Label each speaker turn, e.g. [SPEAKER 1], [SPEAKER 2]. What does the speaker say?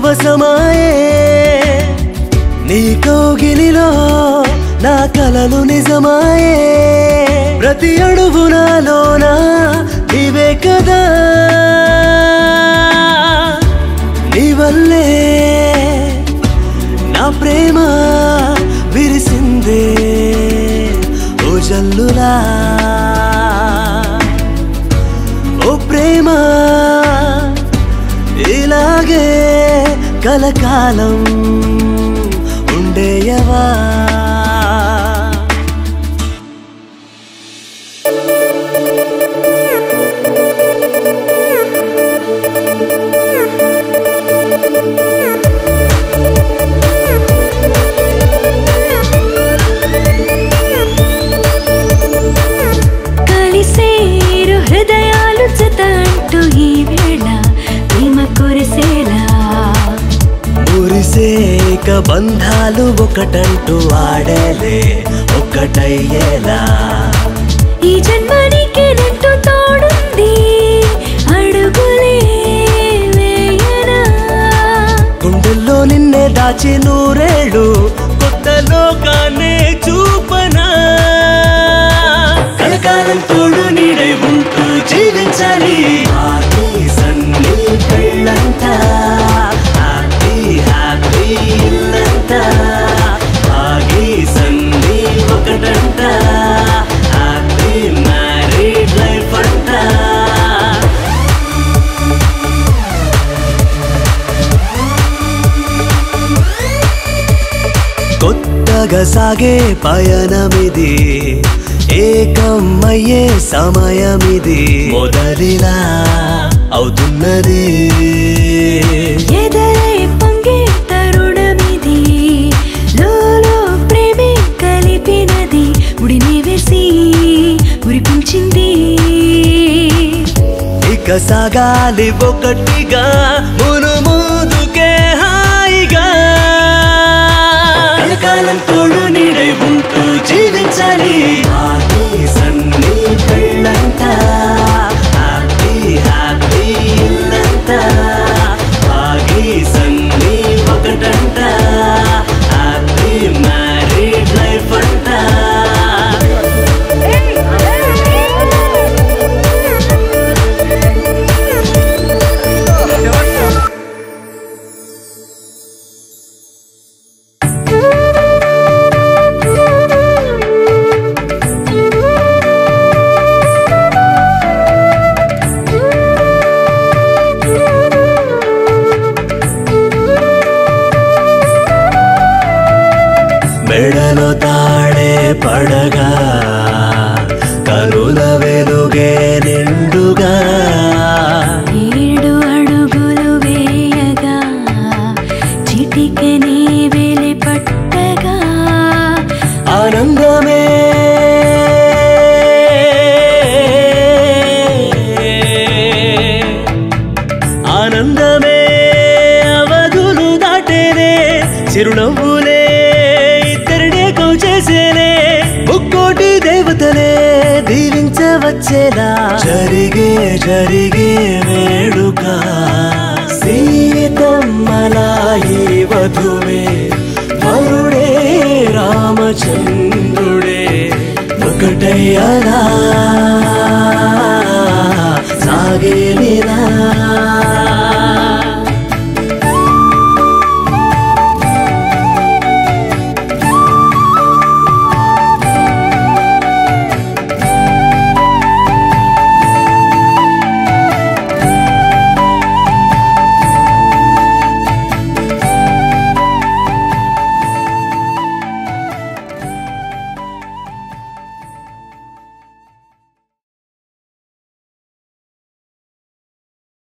[SPEAKER 1] పరవశమాయే నీ కౌగిలిలో నా కలలు నిజమాయే ప్రతి అడుగు నాలోనా నీవే కదా నీ వల్లే నా ప్రేమ విరిసిందే ఓ జల్లులా ఓ ప్రేమ ఇలాగే కలకాలం ఉండేయవా
[SPEAKER 2] కలిసేరు హృదయాలు జత అంటూ ఈ వేళ ప్రేమ కురిసేలా
[SPEAKER 1] మురిసేక బంధాలు ఒకటంటూ ఆడేలే ఒక్కటయ్యేలా
[SPEAKER 2] ఈ జన్మనికి నెట్టు తోడుంది అడుగులే వేయనా
[SPEAKER 1] గుండెల్లో నిన్నే దాచి నూరేళ్ళు కొత్త లోకాన్నే చూపనా కలకాలం తోడు నీడై ఉంటూ జీవించాలి హ్యాపీ సన్నీ పెళ్ళంతా హ్యాపీ హ్యాపీ ఇల్లంతా ఆగి సన్నీ ఒకటంట హ్యాపీ మ్యారీడ్ లైఫ్ అంతా కొత్తగా సాగే పయనమిది ఏకమయ్యే సమయమిది మొదలిలా అవుతున్నది
[SPEAKER 2] ఎదరై పొంగే తరుణమిది లోలో ప్రేమే కలిపినది ముడిని వేసి మురిపించింది
[SPEAKER 1] ఇక సాగాలి ఒకటిగా మును ముందుకే హాయిగా కలకాలం తోడు నీడై ఉంటూ జీవించాలి హ్యాపీ సన్నీ పెళ్ళంతా హ్యాపీ హ్యాపీ ఇల్లంతా ఆగి సన్నీ ఒకటంట హ్యాపీ మ్యారీడ్ లైఫ్ అంతా మెడలో తాడే పడగా కనుల వెలుగే నిండుగా
[SPEAKER 2] ఏడు అడుగులు వేయగా చిటికెని వెలి పట్టగా
[SPEAKER 1] ఆనందమే ఆనందమే అవధులు దాటేనే చిరునవ్వులే ఇద్దరినే కౌచేసేనే ముక్కోటి దేవతలే దీవించవచ్చేలా జరిగే జరిగే వేడుక సీతమ్మలా ఈ వధువే వరుడే రామచంద్రుడే ఒకటయ్యలా సాగే నీ